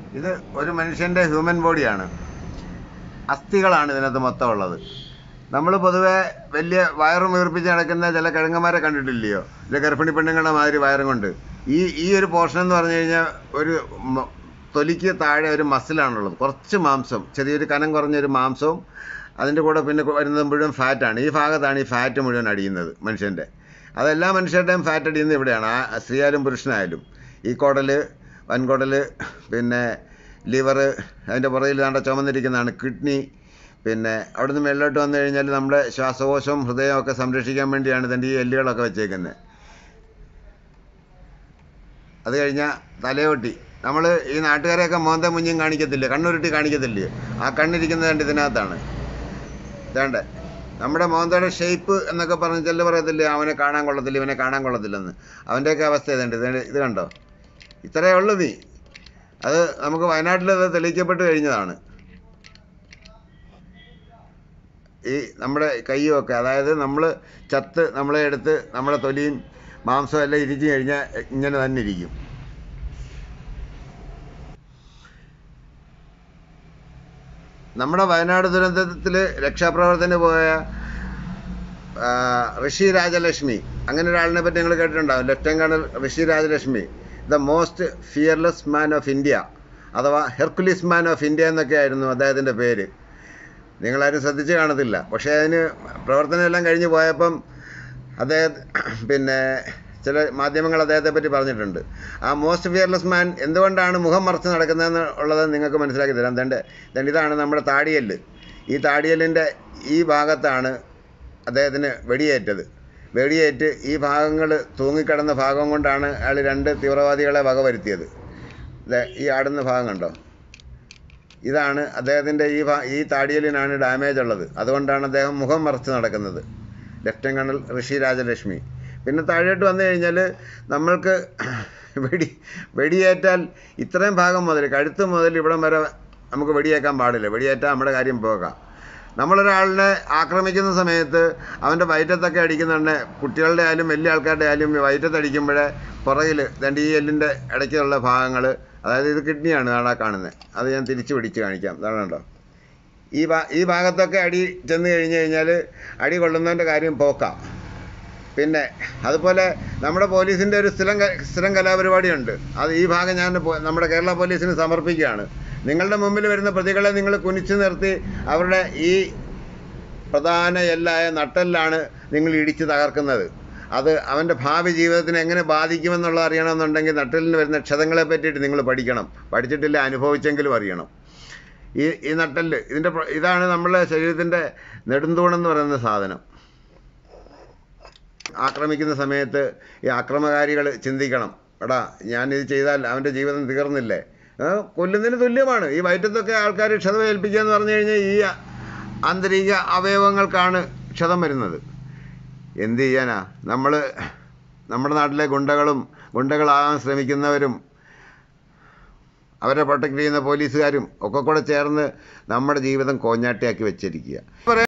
ഇത് ഒരു മനുഷ്യൻ്റെ ഹ്യൂമൻ ബോഡിയാണ് അസ്ഥികളാണ് ഇതിനകത്ത് മൊത്തം ഉള്ളത് നമ്മൾ പൊതുവെ വലിയ വയറും വീർപ്പിച്ച് നടക്കുന്ന ചില കിഴങ്ങന്മാരെ കണ്ടിട്ടില്ലയോ ഇല്ല ഗർഭിണി പെണ്ണുങ്ങളുടെ മാതിരി വയറും കൊണ്ട് ഈ ഈ ഒരു പോർഷൻ എന്ന് പറഞ്ഞു കഴിഞ്ഞാൽ ഒരു മ- തൊലിക്ക് താഴെ ഒരു മസിലാണുള്ളത് കുറച്ച് മാംസം ചെറിയൊരു കനം കുറഞ്ഞൊരു മാംസവും അതിൻ്റെ കൂടെ പിന്നെ വരുന്നത് മുഴുവൻ ഫാറ്റാണ് ഈ ഭാഗത്താണ് ഈ ഫാറ്റ് മുഴുവൻ അടിയുന്നത് മനുഷ്യൻ്റെ അതെല്ലാ മനുഷ്യരുടെയും ഫാറ്റ് അടിയുന്നത് ഇവിടെയാണ് ആ സ്ത്രീയായാലും പുരുഷനായാലും ഈ കുടൽ വൻകുടൽ പിന്നെ ലിവർ അതിൻ്റെ പുറകിൽ ദാണ്ട ചുമന്നിരിക്കുന്നതാണ് കിഡ്നി പിന്നെ അവിടുന്ന് മേളിലോട്ട് വന്നു കഴിഞ്ഞാൽ നമ്മുടെ ശ്വാസകോശവും ഹൃദയവും ഒക്കെ സംരക്ഷിക്കാൻ വേണ്ടിയാണ് ഇതിൻ്റെ ഈ എല്ലുകളൊക്കെ വെച്ചേക്കുന്നത് അത് കഴിഞ്ഞാൽ തലയോട്ടി നമ്മൾ ഈ നാട്ടുകാരെയൊക്കെ മോന്ത മുഞ്ഞും കാണിക്കത്തില്ലേ കണ്ണുരുട്ടി കാണിക്കത്തില്ലേ ആ കണ്ണിരിക്കുന്നത് കണ്ട് ഇതിനകത്താണ് ഇതാണ്ട് നമ്മുടെ മോന്തയുടെ ഷേപ്പ് എന്നൊക്കെ പറഞ്ഞ് ചെല്ലു പറയത്തില്ലേ അവനെ കാണാൻ കൊള്ളത്തില്ല ഇവനെ കാണാൻ കൊള്ളത്തില്ലെന്ന് അവൻ്റെയൊക്കെ അവസ്ഥ ഇതുണ്ട് ഇത് ഇത് കണ്ടോ ഇത്രയേ ഉള്ളൂ നീ അത് നമുക്ക് വയനാട്ടിൽ അത് തെളിയിക്കപ്പെട്ട് കഴിഞ്ഞതാണ് ഈ നമ്മുടെ കയ്യും ഒക്കെ അതായത് നമ്മൾ ചത്ത് നമ്മളെ എടുത്ത് നമ്മുടെ തൊലിയും മാംസവും എല്ലാം ഇരിച്ചു കഴിഞ്ഞാൽ ഇങ്ങനെ തന്നെ ഇരിക്കും നമ്മുടെ വയനാട് ദുരന്തത്തിൽ രക്ഷാപ്രവർത്തന പോയ ആ, ഋഷി രാജലക്ഷ്മി അങ്ങനെ ഒരാളിനെ പറ്റി നിങ്ങൾ കേട്ടിട്ടുണ്ടാവും lieutenant colonel Rishi Rajalakshmi the most fearless man of India അഥവാ ഹെർക്കുലിസ് മാൻ ഓഫ് ഇന്ത്യ എന്നൊക്കെ ആയിരുന്നു അദ്ദേഹത്തിൻ്റെ പേര് നിങ്ങളാരും ശ്രദ്ധിച്ച് കാണത്തില്ല പക്ഷേ അതിന് പ്രവർത്തനം എല്ലാം കഴിഞ്ഞ് പോയപ്പം അദ്ദേഹം പിന്നെ ചില മാധ്യമങ്ങൾ അദ്ദേഹത്തെ പറ്റി പറഞ്ഞിട്ടുണ്ട് ആ മോസ്റ്റ് ഫിയർലെസ് മാൻ എന്തുകൊണ്ടാണ് മുഖം മറച്ച് നടക്കുന്നതെന്ന് ഉള്ളത് നിങ്ങൾക്ക് മനസ്സിലാക്കി തരാം ദണ്ട് ദണ്ട് ഇതാണ് നമ്മുടെ താടിയല്ല് ഈ താടിയല്ലിൻ്റെ ഈ ഭാഗത്താണ് അദ്ദേഹത്തിന് വെടിയേറ്റത് വെടിയേറ്റ് ഈ ഭാഗങ്ങൾ തൂങ്ങിക്കിടന്ന ഭാഗം കൊണ്ടാണ് അയാൾ രണ്ട് തീവ്രവാദികളെ വകവരുത്തിയത് ദേ ഈ ആടുന്ന ഭാഗം കണ്ടോ ഇതാണ് അദ്ദേഹത്തിൻ്റെ ഈ ഭാ ഈ താടിയലിനാണ് ഡാമേജ് ഉള്ളത് അതുകൊണ്ടാണ് അദ്ദേഹം മുഖം മറച്ച് നടക്കുന്നത് ലെഫ്റ്റനന്റ് കേണൽ ഋഷി രാജലക്ഷ്മി പിന്നെ താഴോട്ട് വന്നു കഴിഞ്ഞാൽ നമ്മൾക്ക് വെടി വെടിയേറ്റാൽ ഇത്രയും ഭാഗം മുതൽ കഴുത്ത് മുതൽ ഇവിടം വരെ നമുക്ക് വെടിയേക്കാൻ പാടില്ല വെടിയേറ്റാൽ നമ്മുടെ കാര്യം പോകാം നമ്മളൊരാളിനെ ആക്രമിക്കുന്ന സമയത്ത് അവൻ്റെ വയറ്റത്തൊക്കെ അടിക്കുന്നുണ്ട് കുട്ടികളുടെ ആയാലും വലിയ ആൾക്കാരുടെ ആയാലും ഈ വയറ്റത്തടിക്കുമ്പോഴേ പുറകിൽ ദണ്ട് ഈ എല്ലിൻ്റെ ഇടയ്ക്കുള്ള ഭാഗങ്ങൾ അതായത് ഇത് കിഡ്നിയാണ് നാളെ കാണുന്നത് അത് ഞാൻ തിരിച്ച് പിടിച്ച് കാണിക്കാം ഇതാണ് കണ്ടോ ഈ ഭാ ഈ ഭാഗത്തൊക്കെ അടി ചെന്ന് കഴിഞ്ഞ് കഴിഞ്ഞാൽ അടി കൊള്ളുന്നതിൻ്റെ കാര്യം പോക്കാം പിന്നെ അതുപോലെ നമ്മുടെ പോലീസിൻ്റെ ഒരു സ്ഥിരം ക- സ്ഥിരം കലാപരിപാടിയുണ്ട് അത് ഈ ഭാഗം ഞാൻ പോ- നമ്മുടെ കേരള പോലീസിന് സമർപ്പിക്കുകയാണ് നിങ്ങളുടെ മുമ്പിൽ വരുന്ന പ്രതികളെ നിങ്ങൾ കുനിച്ചു നിർത്തി അവരുടെ ഈ പ്രധാന എല്ലായ നട്ടെല്ലാണ് നിങ്ങൾ ഇടിച്ച് തകർക്കുന്നത് അത് അവൻ്റെ ഭാവി ജീവിതത്തിന് എങ്ങനെ ബാധിക്കുമെന്നുള്ളത് അറിയണമെന്നുണ്ടെങ്കിൽ നട്ടെല്ലിന് വരുന്ന ക്ഷതങ്ങളെ പറ്റിയിട്ട് നിങ്ങൾ പഠിക്കണം പഠിച്ചിട്ടില്ല അനുഭവിച്ചെങ്കിലും അറിയണം ഈ ഈ നട്ടെല്ല് ഇതിൻ്റെ പ്ര- ഇതാണ് നമ്മുടെ ശരീരത്തിൻ്റെ നെടുന്തൂണെന്ന് പറയുന്ന സാധനം ആക്രമിക്കുന്ന സമയത്ത് ഈ ആക്രമകാരികൾ ചിന്തിക്കണം എടാ ഞാനിത് ചെയ്താൽ അവൻ്റെ ജീവിതം തീർന്നില്ലേ ഏ, കൊല്ലുന്നതിന് തുല്യമാണ് ഈ വയറ്റത്തൊക്കെ ആൾക്കാർ ക്ഷതം ഏൽപ്പിക്കുക എന്ന് പറഞ്ഞു കഴിഞ്ഞാൽ ഈ ആന്തരിക അവയവങ്ങൾക്കാണ് ക്ഷതം വരുന്നത് എന്ത് ചെയ്യാനാ നമ്മൾ നമ്മുടെ നാട്ടിലെ ഗുണ്ടകളും ഗുണ്ടകളാകാൻ ശ്രമിക്കുന്നവരും അവരെ പ്രൊട്ടക്ട് ചെയ്യുന്ന പോലീസുകാരും ഒക്കെ കൂടെ ചേർന്ന് നമ്മുടെ ജീവിതം കോഞ്ഞാട്ടിയാക്കി വെച്ചിരിക്കുക